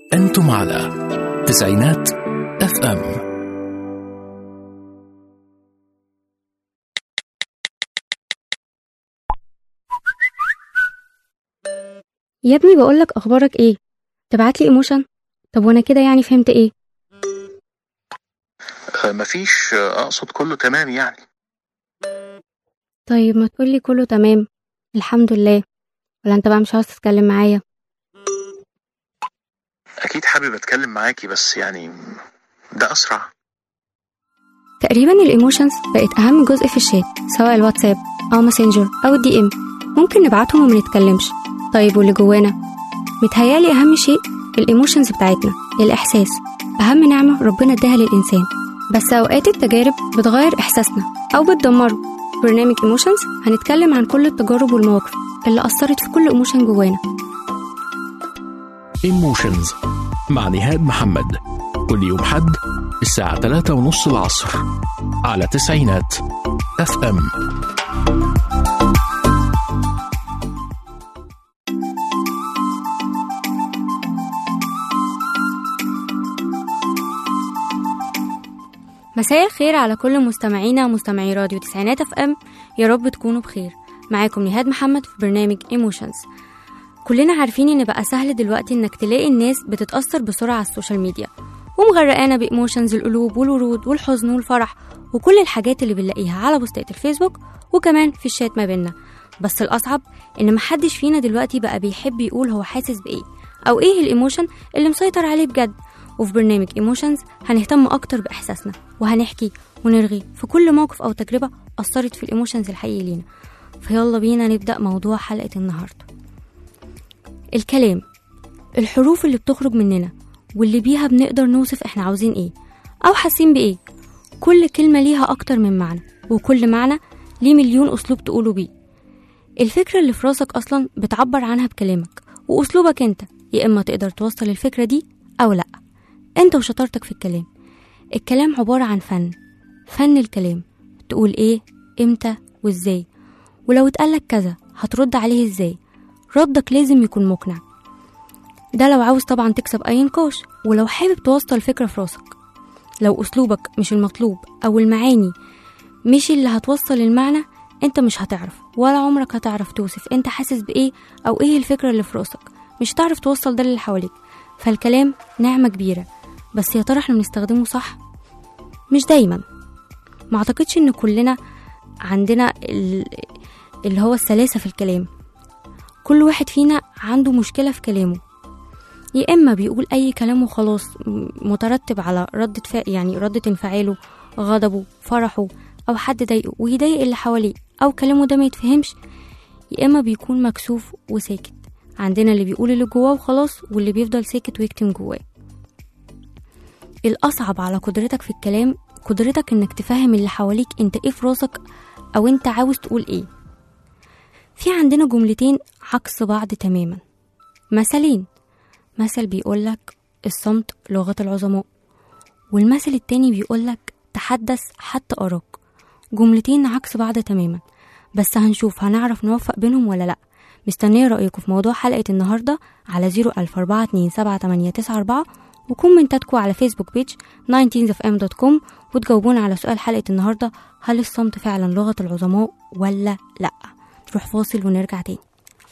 أنتم على تسعينات اف ام يا ابني بقولك اخبارك ايه تبعت لي ايموشن طب وانا كده يعني فهمت ايه آه، مفيش آه، اقصد كله تمام يعني طيب ما تقولي كله تمام الحمد لله ولا انت بقى مش عاوز تتكلم معايا اكيد حابب اتكلم معاكي بس يعني ده اسرع تقريبا الايموشنز بقت اهم جزء في الشات سواء الواتساب او ماسنجر او الدي ام ممكن نبعتهم وما نتكلمش طيب واللي جوانا متهيالي اهم شيء الايموشنز بتاعتنا الاحساس اهم نعمه ربنا اداها للانسان بس اوقات التجارب بتغير احساسنا او بتدمره في برنامج ايموشنز هنتكلم عن كل التجارب والمواقف اللي اثرت في كل ايموشن جوانا ايموشنز مع نهاد محمد كل يوم حد الساعة 3 ونص العصر على تسعينات اف ام مساء الخير على كل مستمعينا ومستمعي راديو تسعينات اف ام يا رب تكونوا بخير معاكم نهاد محمد في برنامج ايموشنز كلنا عارفين ان بقى سهل دلوقتي انك تلاقي الناس بتتأثر بسرعة على السوشيال ميديا ومغرقانة بإيموشنز القلوب والورود والحزن والفرح وكل الحاجات اللي بنلاقيها على بوستات الفيسبوك وكمان في الشات ما بينا بس الأصعب إن محدش فينا دلوقتي بقى بيحب يقول هو حاسس بإيه أو إيه الإيموشن اللي مسيطر عليه بجد وفي برنامج ايموشنز هنهتم أكتر بإحساسنا وهنحكي ونرغي في كل موقف أو تجربة أثرت في الإيموشنز الحقيقي لينا فيلا بينا نبدأ موضوع حلقة النهاردة الكلام الحروف اللي بتخرج مننا واللي بيها بنقدر نوصف احنا عاوزين ايه او حاسين بايه كل كلمة ليها اكتر من معنى وكل معنى ليه مليون اسلوب تقوله بيه الفكرة اللي في راسك اصلا بتعبر عنها بكلامك واسلوبك انت يا اما تقدر توصل الفكرة دي او لا انت وشطارتك في الكلام الكلام عبارة عن فن فن الكلام تقول ايه امتى وازاي ولو اتقالك كذا هترد عليه ازاي ردك لازم يكون مقنع ده لو عاوز طبعا تكسب اي نقاش ولو حابب توصل فكرة في راسك لو اسلوبك مش المطلوب او المعاني مش اللي هتوصل المعنى انت مش هتعرف ولا عمرك هتعرف توصف انت حاسس بايه او ايه الفكرة اللي في راسك مش هتعرف توصل ده اللي حواليك فالكلام نعمة كبيرة بس يا ترى احنا بنستخدمه صح مش دايما ما اعتقدش ان كلنا عندنا ال- اللي هو السلاسة في الكلام كل واحد فينا عنده مشكلة في كلامه يا إما بيقول أي كلام وخلاص م- مترتب على ردة فعل يعني ردة انفعاله غضبه فرحه أو حد ضايقه ويضايق اللي حواليه أو كلامه ده ما يتفهمش يا إما بيكون مكسوف وساكت عندنا اللي بيقول اللي جواه وخلاص واللي بيفضل ساكت ويكتم جواه الأصعب على قدرتك في الكلام قدرتك إنك تفهم اللي حواليك أنت إيه في راسك أو أنت عاوز تقول إيه في عندنا جملتين عكس بعض تماما مثلين مثل بيقولك الصمت لغة العظماء والمثل التاني بيقولك تحدث حتى أراك جملتين عكس بعض تماما بس هنشوف هنعرف نوفق بينهم ولا لأ مستنية رأيكم في موضوع حلقة النهاردة على زيرو ألف أربعة اتنين سبعة تمانية تسعة أربعة وكومنتاتكم على فيسبوك بيج 19fm.com وتجاوبونا على سؤال حلقة النهاردة هل الصمت فعلا لغة العظماء ولا لأ نروح فاصل ونرجع تاني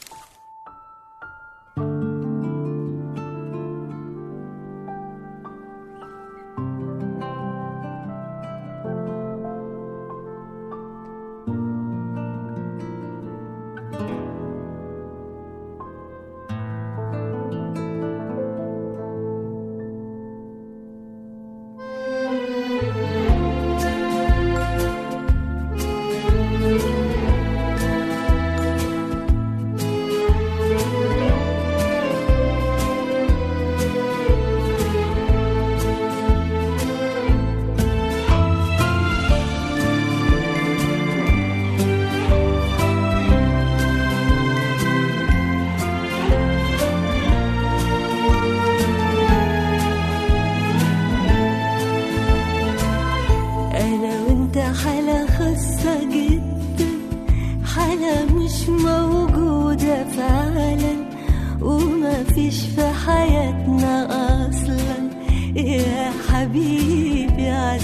أنا وأنت حالة خاصة جدا حالة مش موجودة فعلا وما فيش في حياتنا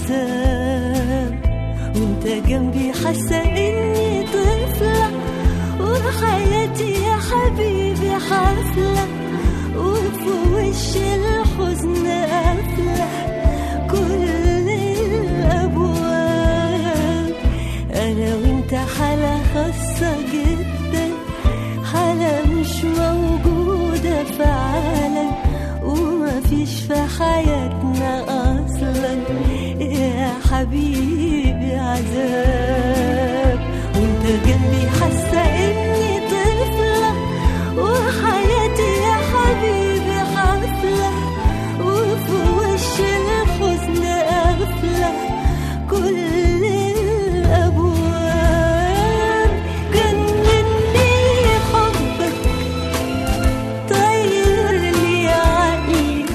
عذاب وانت جنبي حاسة اني طفلة وحياتي يا حبيبي حفلة وفي وش الحزن قافلة كل الأبواب أنا وانت حالة خاصة جدا حالة مش موجودة في عالم ومفيش في حياتنا أصلا يا حبيبي عذاب وانت جنبي حاسة إني طفلة وحياتي يا حبيبي حفلة وفي وش الحزن قافلة كل الأبواب جنني حبك طير لي عقلي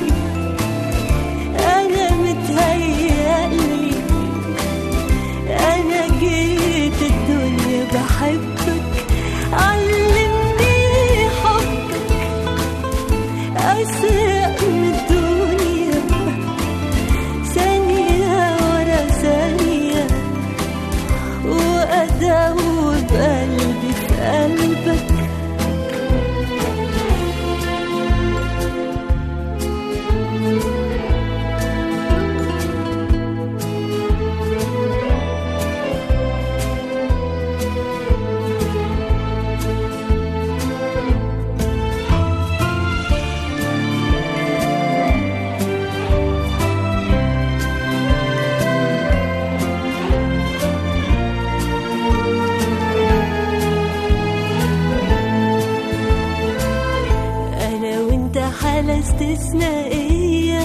أنا متهيألي أنا جيت الدنيا بحبك علمني حبك أسرق من الدنيا ثانية ورا ثانية وأداوب قلبي في قلبك أنا وأنت حالة استثنائية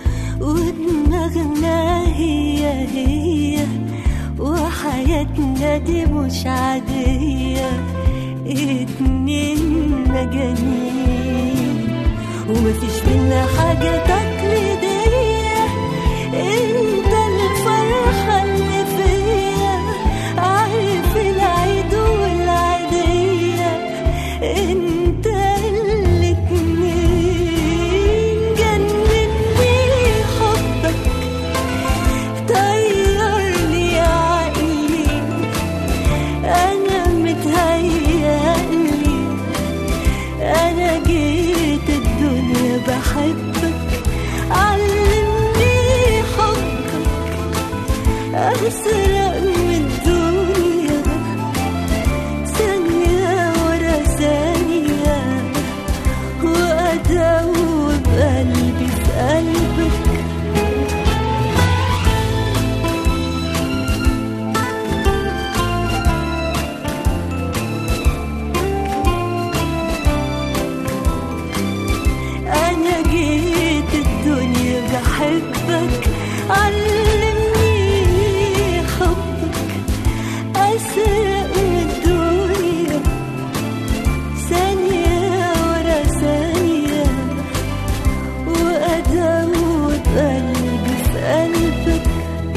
ودماغنا هي هي وحياتنا دي مش عادية اتنين مجانين ومفيش منا حاجة تقليدية انت الفرحة اللي فيا عارف العيد والعيدية انت الاتنين جنني حبك طيرني عقلي انا متهيألي انا جيت الدنيا بحبك علمني حبك اسرق من الدنيا ثانية ورا ثانية وأداوب قلبي في قلبك أنا جيت الدنيا بحبك علمني حبك أسرق من الدنيا ثانية ورا ثانية وأداوب قلبي في قلبك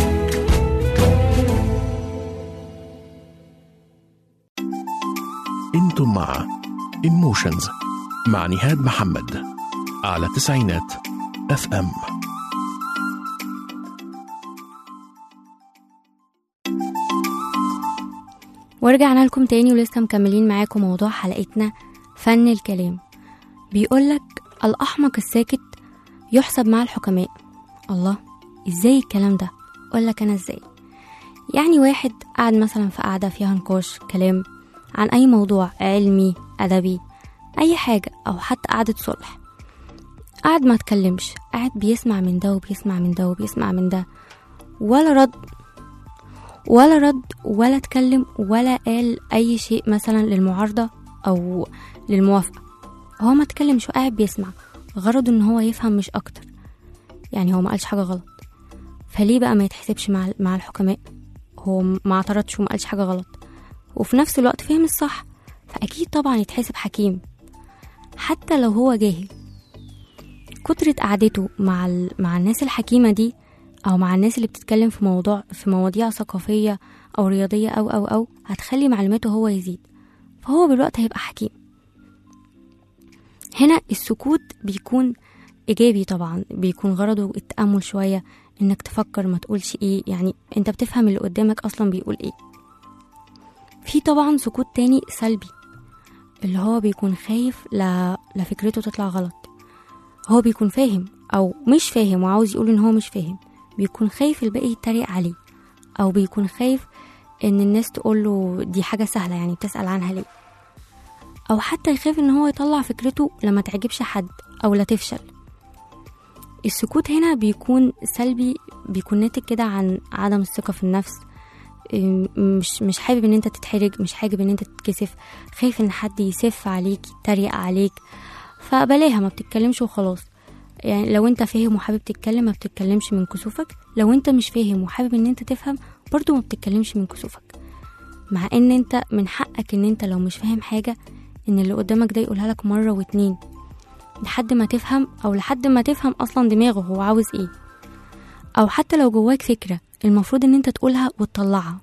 انتم مع ايموشنز مع نهاد محمد على تسعينات اف ام ورجعنا لكم تاني ولسه مكملين معاكم موضوع حلقتنا فن الكلام بيقولك الأحمق الساكت يحسب مع الحكماء الله ازاي الكلام ده اقولك انا ازاي يعني واحد قاعد مثلا في قعدة فيها نقاش كلام عن أي موضوع علمي أدبي أي حاجة أو حتى قعدة صلح قاعد ما اتكلمش قاعد بيسمع من ده وبيسمع من ده وبيسمع من ده ولا رد ولا رد ولا اتكلم ولا قال أي شيء مثلا للمعارضة أو للموافقة هو ما اتكلمش وقاعد بيسمع غرضه ان هو يفهم مش اكتر يعني هو ما قالش حاجة غلط فليه بقى ما يتحسبش مع مع الحكماء هو ما اعترضش وما قالش حاجة غلط وفي نفس الوقت فهم الصح فأكيد طبعا يتحسب حكيم حتى لو هو جاهل كترة قعدته مع ال... مع الناس الحكيمة دي أو مع الناس اللي بتتكلم في موضوع في مواضيع ثقافية أو رياضية أو أو أو هتخلي معلوماته هو يزيد فهو بالوقت هيبقى حكيم هنا السكوت بيكون إيجابي طبعا بيكون غرضه التأمل شوية انك تفكر ما تقولش ايه يعني انت بتفهم اللي قدامك اصلا بيقول ايه في طبعا سكوت تاني سلبي اللي هو بيكون خايف لا لفكرته تطلع غلط هو بيكون فاهم او مش فاهم وعاوز يقول ان هو مش فاهم بيكون خايف الباقي يتريق عليه او بيكون خايف ان الناس تقوله دي حاجة سهلة يعني بتسأل عنها ليه او حتى يخاف ان هو يطلع فكرته لما تعجبش حد او لا تفشل السكوت هنا بيكون سلبي بيكون ناتج كده عن عدم الثقة في النفس إم، مش مش حابب ان انت تتحرج مش حابب ان انت تتكسف خايف ان حد يسف عليك يتريق عليك فبلاها ما بتتكلمش وخلاص يعني لو انت فاهم وحابب تتكلم ما بتتكلمش من كسوفك لو انت مش فاهم وحابب ان انت تفهم برضو ما بتتكلمش من كسوفك مع ان انت من حقك ان انت لو مش فاهم حاجة ان اللي قدامك ده يقولها لك مرة واتنين لحد ما تفهم او لحد ما تفهم اصلا دماغه هو عاوز ايه او حتى لو جواك فكرة المفروض ان انت تقولها وتطلعها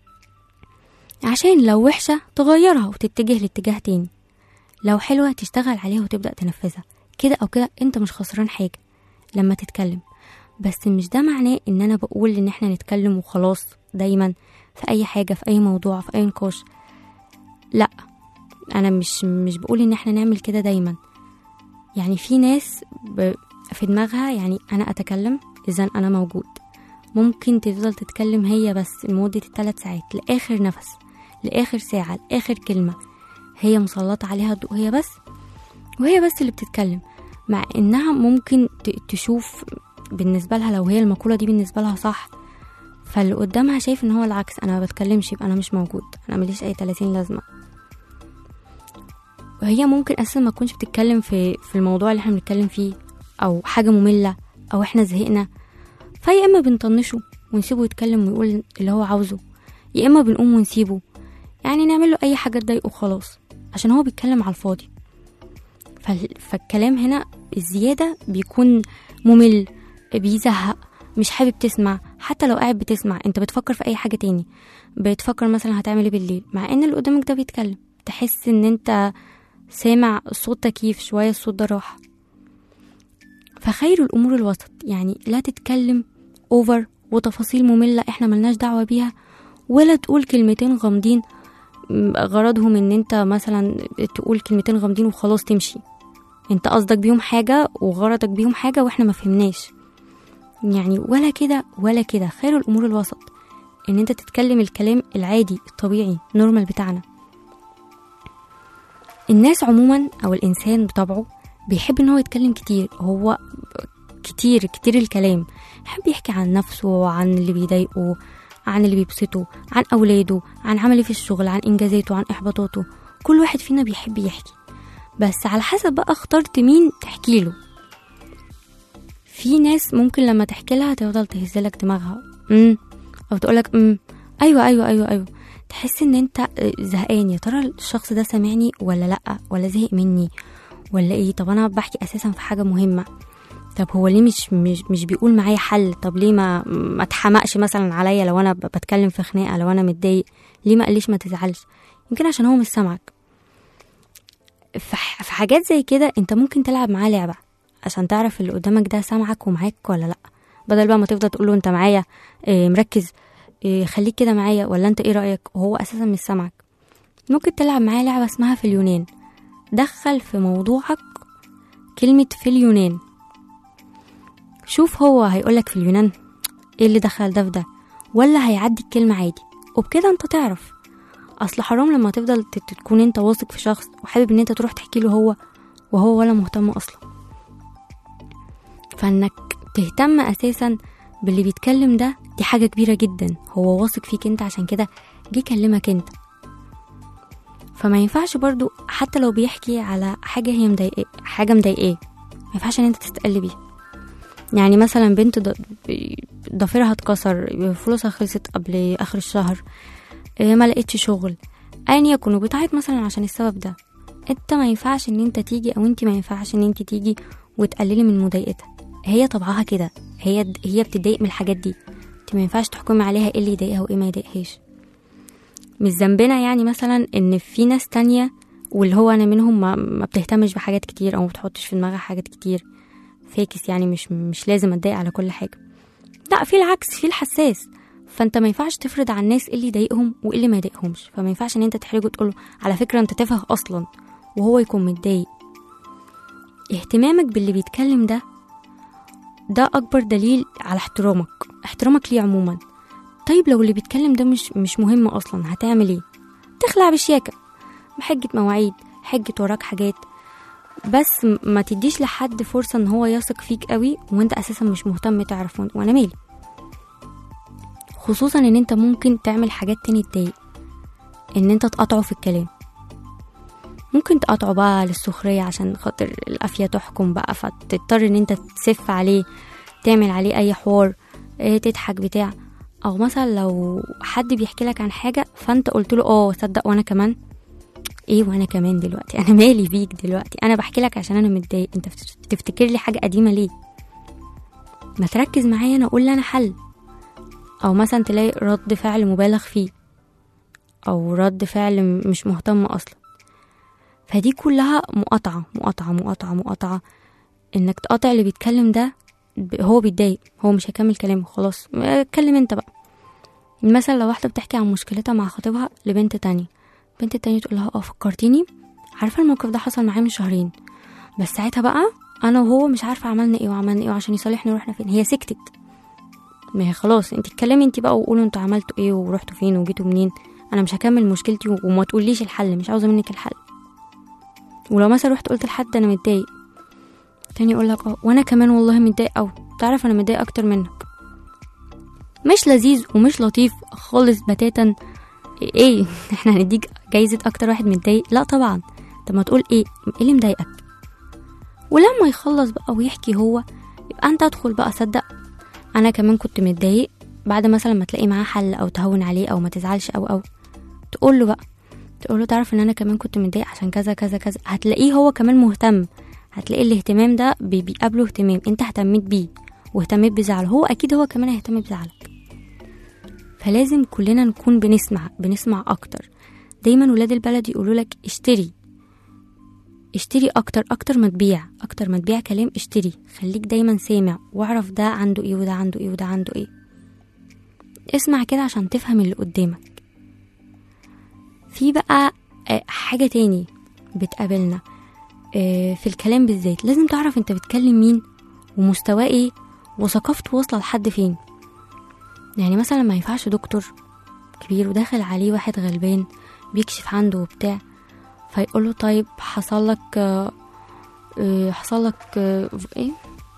عشان لو وحشة تغيرها وتتجه لاتجاه تاني لو حلوة تشتغل عليها وتبدأ تنفذها كده أو كده أنت مش خسران حاجة لما تتكلم بس مش ده معناه إن أنا بقول إن إحنا نتكلم وخلاص دايما في أي حاجة في أي موضوع في أي نقاش لا أنا مش مش بقول إن إحنا نعمل كده دايما يعني في ناس ب... في دماغها يعني أنا أتكلم إذا أنا موجود ممكن تفضل تتكلم هي بس لمدة الثلاث ساعات لآخر نفس لآخر ساعة لآخر كلمة هي مسلطة عليها الضوء هي بس وهي بس اللي بتتكلم مع إنها ممكن ت- تشوف بالنسبة لها لو هي المقولة دي بالنسبة لها صح فاللي قدامها شايف ان هو العكس انا ما بتكلمش يبقى انا مش موجود انا ماليش اي 30 لازمه وهي ممكن اساسا ما تكونش بتتكلم في في الموضوع اللي احنا بنتكلم فيه او حاجه ممله او احنا زهقنا فيا اما بنطنشه ونسيبه يتكلم ويقول اللي هو عاوزه يا اما بنقوم ونسيبه يعني نعمل له اي حاجه تضايقه خلاص عشان هو بيتكلم على الفاضي فال- فالكلام هنا الزياده بيكون ممل بيزهق مش حابب تسمع حتى لو قاعد بتسمع انت بتفكر في اي حاجه تاني بتفكر مثلا هتعمل ايه بالليل مع ان اللي قدامك ده بيتكلم تحس ان انت سامع صوت تكييف شويه الصوت ده راح فخير الامور الوسط يعني لا تتكلم اوفر وتفاصيل ممله احنا ملناش دعوه بيها ولا تقول كلمتين غامضين م- غرضهم ان انت مثلا تقول كلمتين غامضين وخلاص تمشي انت قصدك بيهم حاجه وغرضك بيهم حاجه واحنا ما فهمناش يعني ولا كده ولا كده خير الامور الوسط ان انت تتكلم الكلام العادي الطبيعي نورمال بتاعنا الناس عموما او الانسان بطبعه بيحب ان هو يتكلم كتير هو كتير كتير الكلام يحب يحكي عن نفسه عن اللي بيضايقه عن اللي بيبسطه عن اولاده عن عمله في الشغل عن انجازاته عن احباطاته كل واحد فينا بيحب يحكي بس على حسب بقى اخترت مين تحكي له في ناس ممكن لما تحكي لها تفضل تهزلك دماغها امم او تقولك امم ايوه ايوه ايوه ايوه تحس ان انت زهقان يا ترى الشخص ده سامعني ولا لا ولا زهق مني ولا ايه طب انا بحكي اساسا في حاجه مهمه طب هو ليه مش مش, مش بيقول معايا حل طب ليه ما ما اتحمقش مثلا عليا لو انا ب- بتكلم في خناقه لو انا متضايق ليه ما قاليش ما تزعلش يمكن عشان هو مش سامعك في ح- في حاجات زي كده انت ممكن تلعب معاه لعبه عشان تعرف اللي قدامك ده سامعك ومعاك ولا لا بدل بقى ما تفضل تقول له انت معايا إيه مركز إيه خليك كده معايا ولا انت ايه رايك وهو اساسا مش سامعك ممكن تلعب معاه لعبه اسمها في اليونان دخل في موضوعك كلمه في اليونان شوف هو هيقولك في اليونان ايه اللي دخل ده في ده ولا هيعدي الكلمة عادي وبكده انت تعرف اصل حرام لما تفضل تت- تكون انت واثق في شخص وحابب ان انت تروح تحكي له هو وهو ولا مهتم اصلا فانك تهتم اساسا باللي بيتكلم ده دي حاجة كبيرة جدا هو واثق فيك انت عشان كده جه يكلمك انت فما ينفعش برضو حتى لو بيحكي على حاجة هي مضايقاه حاجة مضايقاه ما ينفعش ان انت تستقل بيها يعني مثلا بنت ض- ضفيرها اتكسر فلوسها خلصت قبل اخر الشهر إيه، ما لقيتش شغل ايا يكن وبتعيط مثلا عشان السبب ده انت ما ينفعش ان انت تيجي او انت ما ينفعش ان انت تيجي وتقللي من مضايقتها هي طبعها كده هي هي بتضايق من الحاجات دي انت ما ينفعش تحكمي عليها ايه اللي يضايقها وايه ما يضايقهاش مش ذنبنا يعني مثلا ان في ناس تانية واللي هو انا منهم ما, ما بتهتمش بحاجات كتير او ما بتحطش في دماغها حاجات كتير فاكس يعني مش مش لازم اتضايق على كل حاجه لا في العكس في الحساس فانت ما ينفعش تفرض على الناس إيه اللي يضايقهم وايه اللي ما يضايقهمش فما ينفعش ان انت تحرجه وتقوله على فكره انت تافه اصلا وهو يكون متضايق اهتمامك باللي بيتكلم ده ده اكبر دليل على احترامك احترامك ليه عموما طيب لو اللي بيتكلم ده مش مش مهم اصلا هتعمل ايه تخلع بشياكه بحجه مواعيد حجه وراك حاجات بس م- ما تديش لحد فرصه ان هو يثق فيك قوي وانت اساسا مش مهتم تعرف وأنا- وانا مالي خصوصا ان انت ممكن تعمل حاجات تاني تضايق ان انت تقطعه في الكلام ممكن تقطعه بقى للسخرية عشان خاطر القافية تحكم بقى فتضطر ان انت تسف عليه تعمل عليه اي حوار اه تضحك بتاع او مثلا لو حد بيحكي لك عن حاجة فانت قلت له اه صدق وانا كمان ايه وانا كمان دلوقتي انا مالي بيك دلوقتي انا بحكي لك عشان انا متضايق انت بتفتكر لي حاجة قديمة ليه ما تركز معايا انا اقول لي انا حل او مثلا تلاقي رد فعل مبالغ فيه او رد فعل م- مش مهتم اصلا فدي كلها مقاطعة مقاطعة مقاطعة مقاطعة انك تقاطع اللي بيتكلم ده ب- هو بيتضايق هو مش هيكمل كلامه خلاص اتكلم انت بقى مثلا لو واحدة بتحكي عن مشكلتها مع خطيبها لبنت تانية بنت التانية تقول لها اه فكرتيني عارفة الموقف ده حصل معايا من شهرين بس ساعتها بقى انا وهو مش عارفة عملنا ايه وعملنا ايه وعشان يصالحنا رحنا فين هي سكتت ما هي خلاص انت اتكلمي انت بقى وقولوا انتوا عملتوا ايه ورحتوا فين وجيتوا منين انا مش هكمل مشكلتي و- وما تقوليش الحل مش عاوزه منك الحل ولو مثلا رحت قلت لحد انا متضايق تاني يقول لك اه وانا كمان والله متضايق قوي تعرف انا متضايق اكتر منك مش لذيذ ومش لطيف خالص بتاتا ايه احنا هنديك جايزة اكتر واحد متضايق لا طبعا طب ما تقول ايه ايه اللي مضايقك ولما يخلص بقى ويحكي هو يبقى انت ادخل بقى صدق انا كمان كنت متضايق بعد مثلا ما تلاقي معاه حل او تهون عليه او ما تزعلش او او تقول له بقى تقول له تعرف ان انا كمان كنت متضايق عشان كذا كذا كذا هتلاقيه هو كمان مهتم هتلاقي الاهتمام ده بي- بيقابله اهتمام انت اهتميت بيه واهتميت بزعله هو اكيد هو كمان هيهتم بزعلك فلازم كلنا نكون بنسمع بنسمع اكتر دايما ولاد البلد يقولوا لك اشتري اشتري اكتر اكتر ما تبيع اكتر ما تبيع كلام اشتري خليك دايما سامع واعرف ده عنده ايه وده عنده ايه وده عنده ايه اسمع كده عشان تفهم اللي قدامك في بقى آه، حاجة تاني بتقابلنا آه، في الكلام بالذات لازم تعرف انت بتكلم مين ومستواه ايه وثقافته واصلة لحد فين يعني مثلا ما ينفعش دكتور كبير وداخل عليه واحد غلبان بيكشف عنده وبتاع فيقوله طيب حصل لك آه، آه، حصل لك آه، ف- ايه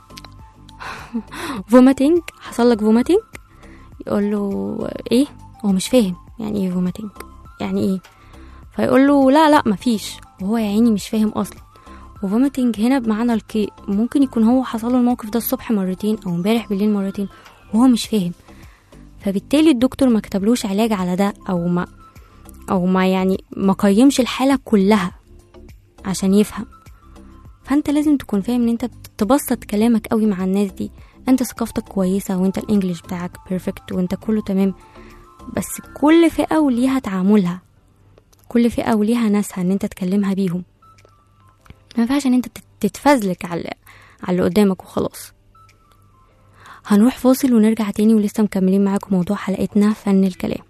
فوماتينج حصل لك فوماتينج يقول له ايه هو مش فاهم يعني ايه فوماتينج يعني ايه فيقول له لا لا مفيش وهو يا عيني مش فاهم اصلا وفوميتنج هنا بمعنى الكي ممكن يكون هو حصل له الموقف ده الصبح مرتين او امبارح بالليل مرتين وهو مش فاهم فبالتالي الدكتور ما كتبلوش علاج على ده او ما او ما يعني ما قيمش الحاله كلها عشان يفهم فانت لازم تكون فاهم ان انت تبسط كلامك قوي مع الناس دي انت ثقافتك كويسه وانت الانجليش بتاعك بيرفكت وانت كله تمام بس كل فئه وليها تعاملها كل فئه وليها ناسها ان انت تكلمها بيهم ما ينفعش ان انت تت- تتفزلك على على اللي قدامك وخلاص هنروح فاصل ونرجع تاني ولسه مكملين معاكم موضوع حلقتنا فن الكلام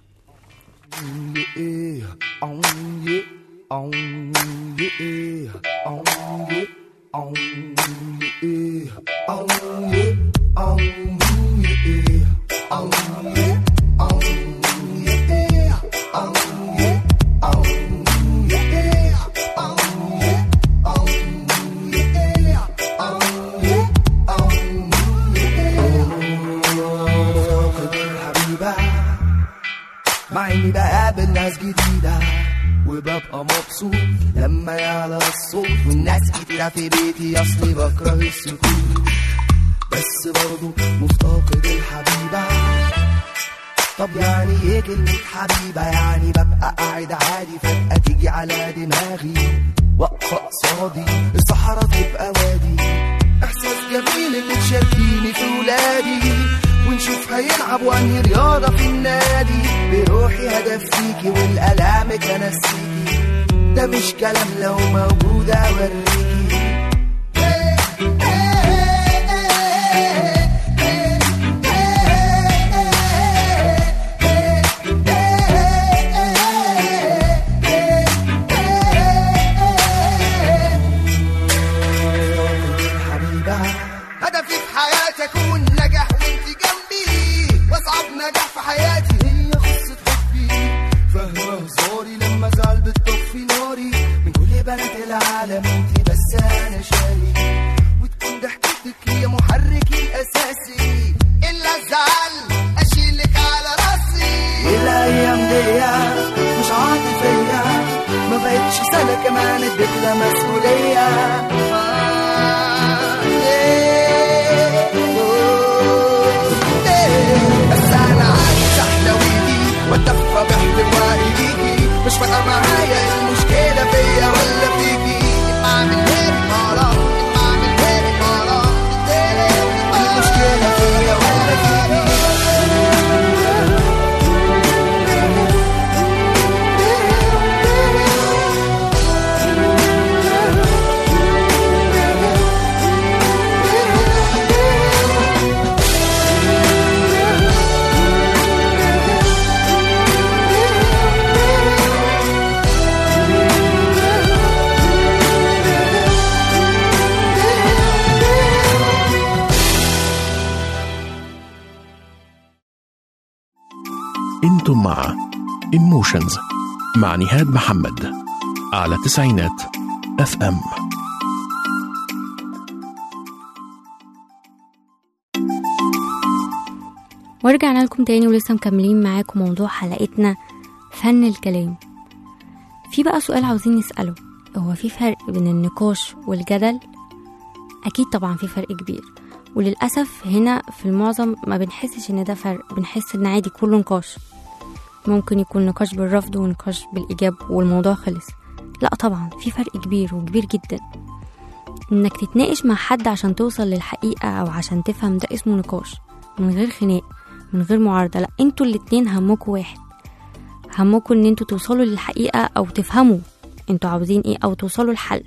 yeah, oh yeah, oh yeah, oh yeah, oh yeah, oh yeah, oh yeah, oh yeah, oh yeah, oh yeah, oh yeah, oh yeah, oh yeah, oh yeah, oh yeah, حبيبة مع اني بقابل ناس جديدة وببقى مبسوط لما يعلى الصوت والناس كتيرة في بيتي اصلي بكره السكوت بس برضو مفتقد الحبيبة طب يعني ايه كلمة حبيبة يعني ببقى قاعد عادي فجأة تيجي على دماغي واقفة قصادي الصحراء تبقى وادي احساس جميل اللي تشاركيني في ولادي ونشوف هيلعبوا انهي رياضة في النادي بروحي هدفيكي والالامك انسيكي ده مش كلام لو موجود اوريكي انتم مع ايموشنز مع نهاد محمد على تسعينات اف ام ورجعنا لكم تاني ولسه مكملين معاكم موضوع حلقتنا فن الكلام في بقى سؤال عاوزين نسأله هو في فرق بين النقاش والجدل أكيد طبعا في فرق كبير وللأسف هنا في المعظم ما بنحسش إن ده فرق بنحس إن عادي كله نقاش ممكن يكون نقاش بالرفض ونقاش بالإيجاب والموضوع خلص لا طبعا في فرق كبير وكبير جدا إنك تتناقش مع حد عشان توصل للحقيقة أو عشان تفهم ده اسمه نقاش من غير خناق من غير معارضة لا انتوا الاتنين همكوا واحد همكوا ان انتوا توصلوا للحقيقة او تفهموا انتوا عاوزين ايه او توصلوا لحل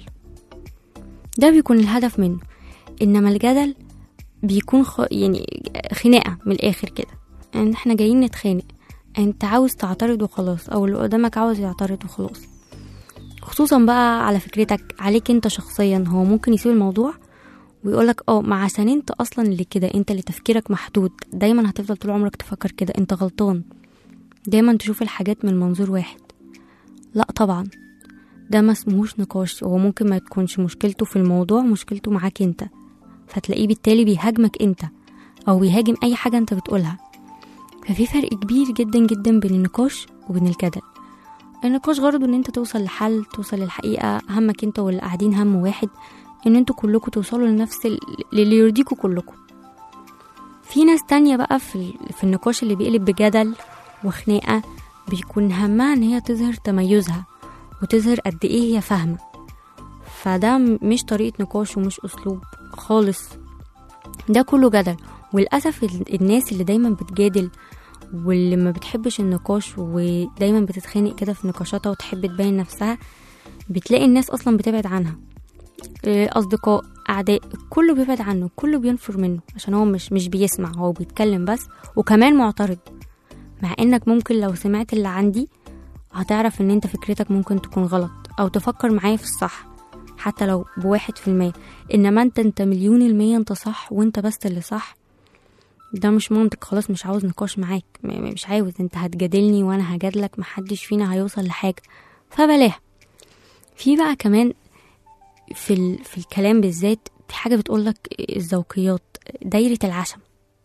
ده بيكون الهدف منه انما الجدل بيكون خ... يعني خناقة من الاخر كده ان احنا جايين نتخانق انت عاوز تعترض وخلاص او اللي قدامك عاوز يعترض وخلاص خصوصا بقى على فكرتك عليك انت شخصيا هو ممكن يسيب الموضوع ويقولك اه ما عشان انت اصلا اللي كده انت اللي تفكيرك محدود دايما هتفضل طول عمرك تفكر كده انت غلطان دايما تشوف الحاجات من منظور واحد لا طبعا ده ما اسمهوش نقاش هو ممكن ما تكونش مشكلته في الموضوع مشكلته معاك انت فتلاقيه بالتالي بيهاجمك انت او بيهاجم اي حاجة انت بتقولها ففي فرق كبير جدا جدا بين النقاش وبين الجدل النقاش غرضه ان انت توصل لحل توصل للحقيقة همك انت واللي قاعدين هم واحد ان انتوا كلكم توصلوا لنفس ال- اللي يرضيكوا كلكم في ناس تانية بقى في, ال- في النقاش اللي بيقلب بجدل وخناقة بيكون همها ان هي تظهر تميزها وتظهر قد ايه هي فاهمة فده م- مش طريقة نقاش ومش اسلوب خالص ده كله جدل وللأسف ال- الناس اللي دايما بتجادل واللي ما بتحبش النقاش ودايما بتتخانق كده في نقاشاتها وتحب تبين نفسها بتلاقي الناس اصلا بتبعد عنها إيه، اصدقاء اعداء كله بيبعد عنه كله بينفر منه عشان هو مش مش بيسمع هو بيتكلم بس وكمان معترض مع انك ممكن لو سمعت اللي عندي هتعرف ان انت فكرتك ممكن تكون غلط او تفكر معايا في الصح حتى لو بواحد في المية انما انت انت مليون المية انت صح وانت بس اللي صح ده مش منطق خلاص مش عاوز نقاش معاك م- م- مش عاوز انت هتجادلني وانا هجادلك محدش فينا هيوصل لحاجة فبلاها في بقى كمان في ال... في الكلام بالذات في حاجه بتقولك الذوقيات دايره العشم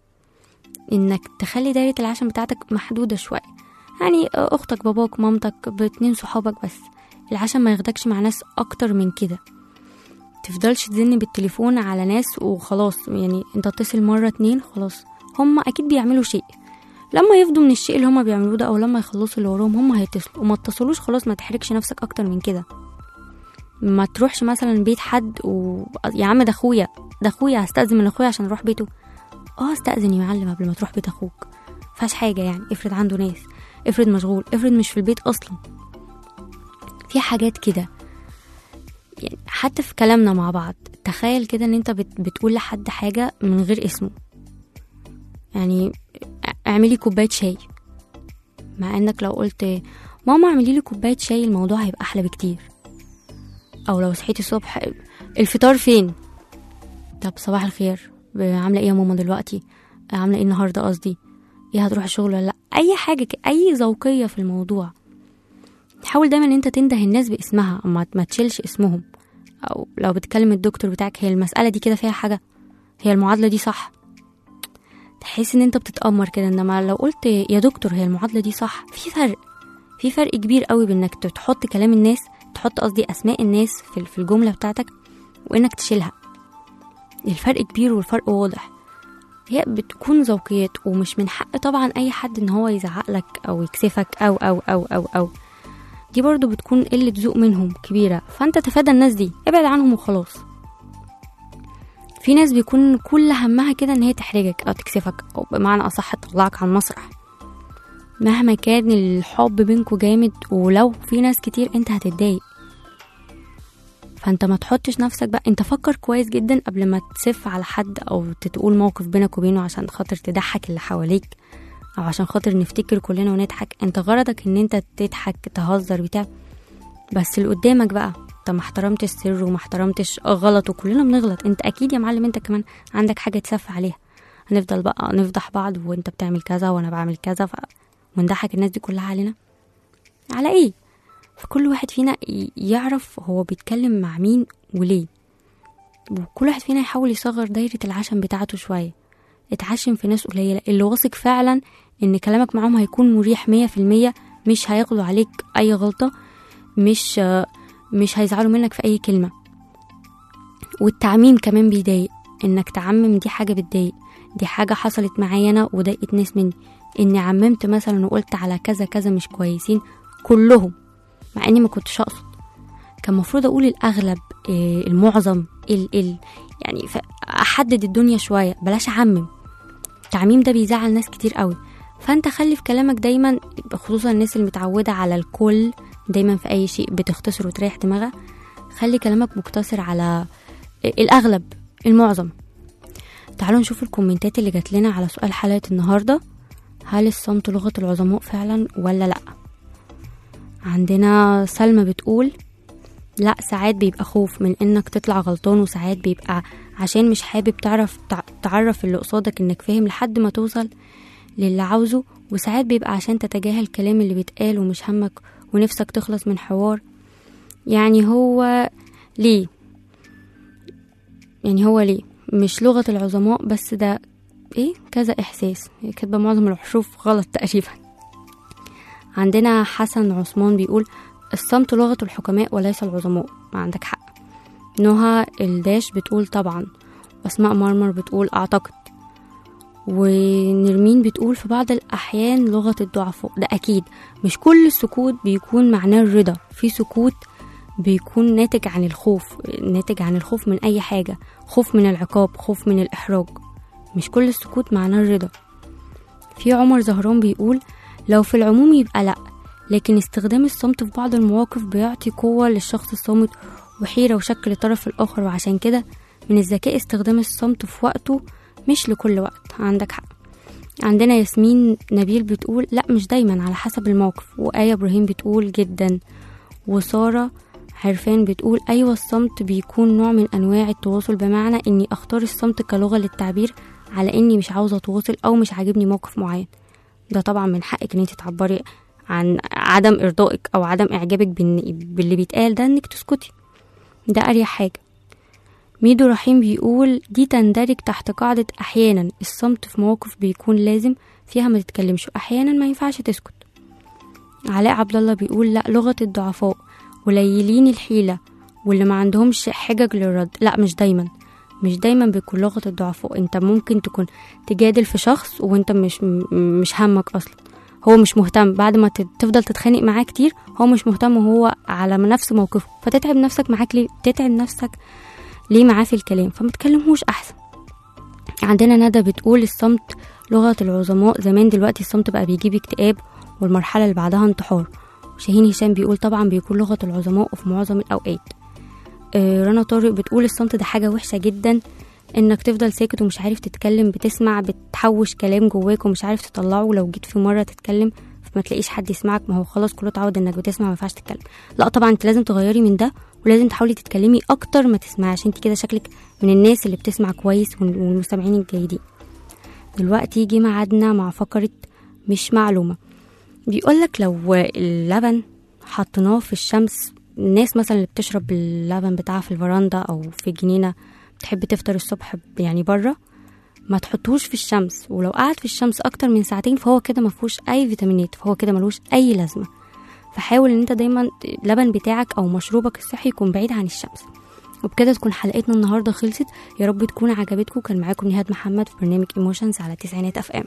انك تخلي دايره العشم بتاعتك محدوده شويه يعني اختك باباك مامتك باتنين صحابك بس العشم ما ياخدكش مع ناس اكتر من كده تفضلش تزن بالتليفون على ناس وخلاص يعني انت اتصل مرة اتنين خلاص هما اكيد بيعملوا شيء لما يفضوا من الشيء اللي هما بيعملوه ده او لما يخلصوا اللي وراهم هما هيتصلوا وما اتصلوش خلاص ما تحركش نفسك اكتر من كده ما تروحش مثلا بيت حد و... يا عم ده اخويا ده اخويا هستأذن من اخويا عشان اروح بيته اه استأذن يا معلم قبل ما تروح بيت اخوك فاش حاجة يعني افرض عنده ناس افرض مشغول افرض مش في البيت اصلا في حاجات كده يعني حتى في كلامنا مع بعض تخيل كده ان انت بت... بتقول لحد حاجة من غير اسمه يعني اعملي كوباية شاي مع انك لو قلت ماما اعملي لي كوباية شاي الموضوع هيبقى احلى بكتير او لو صحيتي الصبح الفطار فين طب صباح الخير عامله ايه يا ماما دلوقتي عامله ايه النهارده قصدي ايه هتروح الشغل ولا لا اي حاجه ك... اي ذوقيه في الموضوع حاول دايما ان انت تنده الناس باسمها اما ما تشيلش اسمهم او لو بتكلم الدكتور بتاعك هي المساله دي كده فيها حاجه هي المعادله دي صح تحس ان انت بتتامر كده انما لو قلت يا دكتور هي المعادله دي صح في فرق في فرق كبير قوي بانك تحط كلام الناس تحط قصدي اسماء الناس في في الجمله بتاعتك وانك تشيلها الفرق كبير والفرق واضح هي بتكون ذوقيات ومش من حق طبعا اي حد ان هو يزعق لك او يكسفك او او او او او دي برضو بتكون قلة ذوق منهم كبيرة فانت تفادى الناس دي ابعد عنهم وخلاص في ناس بيكون كل همها كده ان هي تحرجك او تكسفك او بمعنى اصح تطلعك على المسرح مهما كان الحب بينكو جامد ولو في ناس كتير انت هتتضايق فانت ما تحطش نفسك بقى انت فكر كويس جدا قبل ما تسف على حد او تقول موقف بينك وبينه عشان خاطر تضحك اللي حواليك او عشان خاطر نفتكر كلنا ونضحك انت غرضك ان انت تضحك تهزر بتاع بس اللي قدامك بقى انت ما احترمتش سره وما احترمتش غلط وكلنا بنغلط انت اكيد يا معلم انت كمان عندك حاجه تسف عليها هنفضل بقى نفضح بعض وانت بتعمل كذا وانا بعمل كذا ف... ونضحك الناس دي كلها علينا على ايه فكل واحد فينا ي- يعرف هو بيتكلم مع مين وليه وكل واحد فينا يحاول يصغر دايرة العشم بتاعته شوية اتعشم في ناس قليلة اللي واثق فعلا ان كلامك معاهم هيكون مريح مية في المية مش هياخدوا عليك اي غلطة مش مش هيزعلوا منك في اي كلمة والتعميم كمان بيضايق انك تعمم دي حاجة بتضايق دي حاجة حصلت معايا انا وضايقت ناس مني اني عممت مثلا وقلت على كذا كذا مش كويسين كلهم مع اني ما كنتش اقصد كان المفروض اقول الاغلب إيه، المعظم ال ال يعني ف- احدد الدنيا شويه بلاش اعمم التعميم ده بيزعل ناس كتير قوي فانت خلي في كلامك دايما خصوصا الناس المتعوده على الكل دايما في اي شيء بتختصر وتريح دماغها خلي كلامك مقتصر على الاغلب المعظم تعالوا نشوف الكومنتات اللي جات لنا على سؤال حلقه النهارده هل الصمت لغه العظماء فعلا ولا لا عندنا سلمى بتقول لا ساعات بيبقى خوف من انك تطلع غلطان وساعات بيبقى عشان مش حابب تعرف تع- تعرف اللي قصادك انك فاهم لحد ما توصل للي عاوزه وساعات بيبقى عشان تتجاهل الكلام اللي بيتقال ومش همك ونفسك تخلص من حوار يعني هو ليه يعني هو ليه مش لغة العظماء بس ده ايه كذا احساس هي كاتبة معظم الحروف غلط تقريبا عندنا حسن عثمان بيقول الصمت لغة الحكماء وليس العظماء ما عندك حق نهى الداش بتقول طبعا واسماء مرمر بتقول اعتقد ونرمين بتقول في بعض الأحيان لغة الضعفاء ده أكيد مش كل السكوت بيكون معناه الرضا في سكوت بيكون ناتج عن الخوف ناتج عن الخوف من أي حاجة خوف من العقاب خوف من الإحراج مش كل السكوت معناه الرضا في عمر زهران بيقول لو في العموم يبقى لأ لكن استخدام الصمت في بعض المواقف بيعطي قوة للشخص الصامت وحيرة وشك للطرف الآخر وعشان كده من الذكاء استخدام الصمت في وقته مش لكل وقت عندك حق عندنا ياسمين نبيل بتقول لا مش دايما على حسب الموقف وآية إبراهيم بتقول جدا وسارة عرفان بتقول أيوة الصمت بيكون نوع من أنواع التواصل بمعنى إني أختار الصمت كلغة للتعبير على إني مش عاوزة أتواصل أو مش عاجبني موقف معين ده طبعا من حقك إن انت تعبري عن عدم إرضائك أو عدم إعجابك بالن- باللي بيتقال ده إنك تسكتي ده أريح حاجة ميدو رحيم بيقول دي تندرج تحت قاعدة أحيانا الصمت في مواقف بيكون لازم فيها ما تتكلمش وأحيانا ما ينفعش تسكت علاء عبد الله بيقول لا لغة الضعفاء قليلين الحيلة واللي ما عندهمش حجج للرد لا مش دايما مش دايما بيكون لغة الضعفاء انت ممكن تكون تجادل في شخص وانت مش م- مش همك اصلا هو مش مهتم بعد ما ت- تفضل تتخانق معاه كتير هو مش مهتم وهو على نفس موقفه فتتعب نفسك معاك ليه تتعب نفسك ليه معاه في الكلام فما تكلمهوش احسن عندنا ندى بتقول الصمت لغة العظماء زمان دلوقتي الصمت بقى بيجيب اكتئاب والمرحلة اللي بعدها انتحار شاهين هشام بيقول طبعا بيكون لغة العظماء وفي معظم الأوقات آه، رنا طارق بتقول الصمت ده حاجة وحشة جدا انك تفضل ساكت ومش عارف تتكلم بتسمع بتحوش كلام جواك ومش عارف تطلعه لو جيت في مرة تتكلم فما تلاقيش حد يسمعك ما هو خلاص كله اتعود انك بتسمع ما ينفعش تتكلم لا طبعا انت لازم تغيري من ده ولازم تحاولي تتكلمي اكتر ما تسمعي عشان انت كده شكلك من الناس اللي بتسمع كويس وال- والمستمعين الجيدين دلوقتي جه ميعادنا مع فقرة مش معلومة بيقولك لو اللبن حطيناه في الشمس الناس مثلا اللي بتشرب اللبن بتاعها في الفرندا او في الجنينة بتحب تفطر الصبح ب- يعني بره ما تحطوش في الشمس ولو قعد في الشمس اكتر من ساعتين فهو كده ما فيهوش اي فيتامينات فهو كده ملوش اي لازمه فحاول ان انت دايما اللبن بتاعك او مشروبك الصحي يكون بعيد عن الشمس وبكده تكون حلقتنا النهارده خلصت يا رب تكون عجبتكم كان معاكم نهاد محمد في برنامج ايموشنز على تسعينات اف ام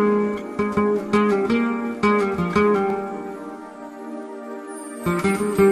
thank you